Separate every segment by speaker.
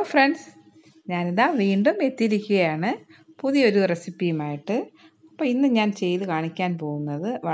Speaker 1: friends ഞാനിതാ വീണ്ടും എത്തിയിരിക്കുകയാണ് പുതിയൊരു റെസിപ്പിയുമായിട്ട് അപ്പോൾ ഇന്ന് ഞാൻ ചെയ്ത് കാണിക്കാൻ പോകുന്നത് വ-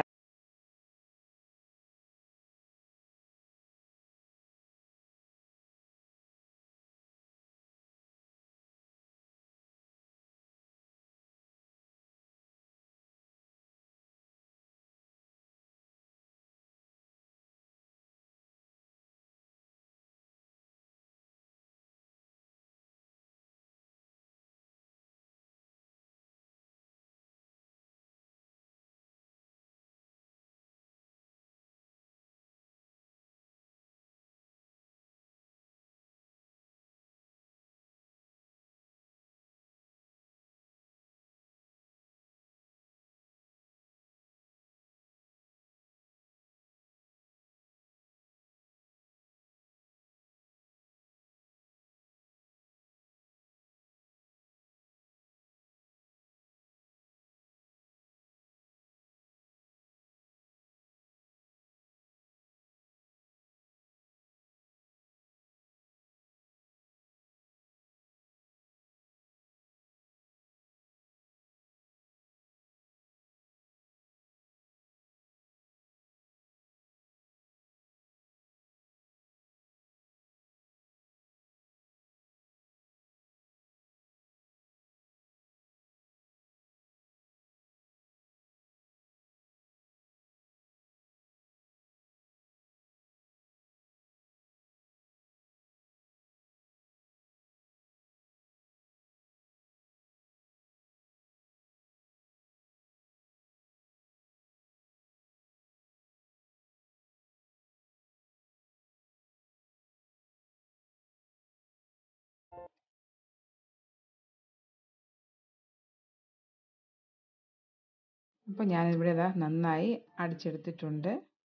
Speaker 1: അപ്പോൾ ഞാനിവിടെ ഇതാ നന്നായി അടിച്ചെടുത്തിട്ടുണ്ട്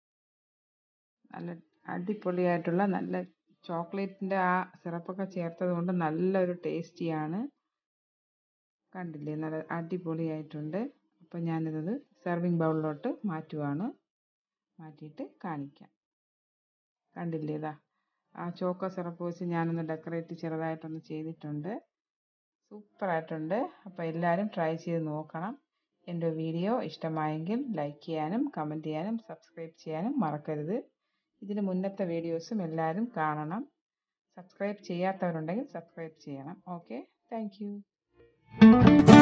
Speaker 1: നല്ല അടിപൊളിയായിട്ടുള്ള നല്ല ചോക്ലേറ്റിൻ്റെ ആ സിറപ്പൊക്കെ ചേർത്തത് കൊണ്ട് നല്ലൊരു ടേസ്റ്റിയാണ് കണ്ടില്ലേ നല്ല അടിപൊളിയായിട്ടുണ്ട് അപ്പോൾ ഞാനിത് സെർവിങ് ബൗളിലോട്ട് മാറ്റുവാണ് മാറ്റിയിട്ട് കാണിക്കാം കണ്ടില്ലേ ഇതാ ആ ചോക്കോ സിറപ്പ് വെച്ച് ഞാനൊന്ന് ഡെക്കറേറ്റ് ചെറുതായിട്ടൊന്ന് ചെയ്തിട്ടുണ്ട് സൂപ്പറായിട്ടുണ്ട് അപ്പോൾ എല്ലാവരും ട്രൈ ചെയ്ത് നോക്കണം എൻ്റെ വീഡിയോ ഇഷ്ടമായെങ്കിൽ ലൈക്ക് ചെയ്യാനും കമൻറ്റ് ചെയ്യാനും സബ്സ്ക്രൈബ് ചെയ്യാനും മറക്കരുത് ഇതിന് മുന്നത്തെ വീഡിയോസും എല്ലാവരും കാണണം സബ്സ്ക്രൈബ് ചെയ്യാത്തവരുണ്ടെങ്കിൽ സബ്സ്ക്രൈബ് ചെയ്യണം ഓക്കെ താങ്ക്